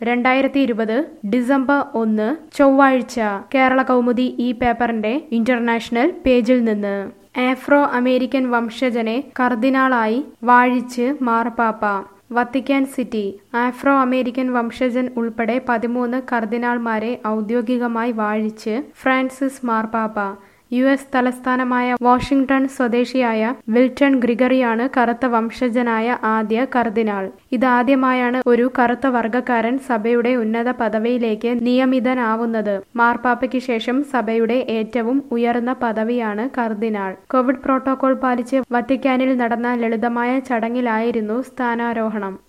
രണ്ടായിരത്തി ഇരുപത് ഡിസംബർ ഒന്ന് ചൊവ്വാഴ്ച കേരള കൗമുദി ഈ പേപ്പറിന്റെ ഇന്റർനാഷണൽ പേജിൽ നിന്ന് ആഫ്രോ അമേരിക്കൻ വംശജനെ കർദിനാളായി വാഴിച്ച് മാർപ്പാപ്പ വത്തിക്കാൻ സിറ്റി ആഫ്രോ അമേരിക്കൻ വംശജൻ ഉൾപ്പെടെ പതിമൂന്ന് കർദിനാൾമാരെ ഔദ്യോഗികമായി വാഴിച്ച് ഫ്രാൻസിസ് മാർപ്പാപ്പ യു എസ് തലസ്ഥാനമായ വാഷിംഗ്ടൺ സ്വദേശിയായ വിൽട്ടൺ ഗ്രിഗറിയാണ് കറുത്ത വംശജനായ ആദ്യ കർദിനാൾ ഇതാദ്യമായാണ് ഒരു കറുത്ത വർഗക്കാരൻ സഭയുടെ ഉന്നത പദവിയിലേക്ക് നിയമിതനാവുന്നത് മാർപ്പാപ്പയ്ക്ക് ശേഷം സഭയുടെ ഏറ്റവും ഉയർന്ന പദവിയാണ് കർദിനാൾ കോവിഡ് പ്രോട്ടോകോൾ പാലിച്ച് വത്തിക്കാനിൽ നടന്ന ലളിതമായ ചടങ്ങിലായിരുന്നു സ്ഥാനാരോഹണം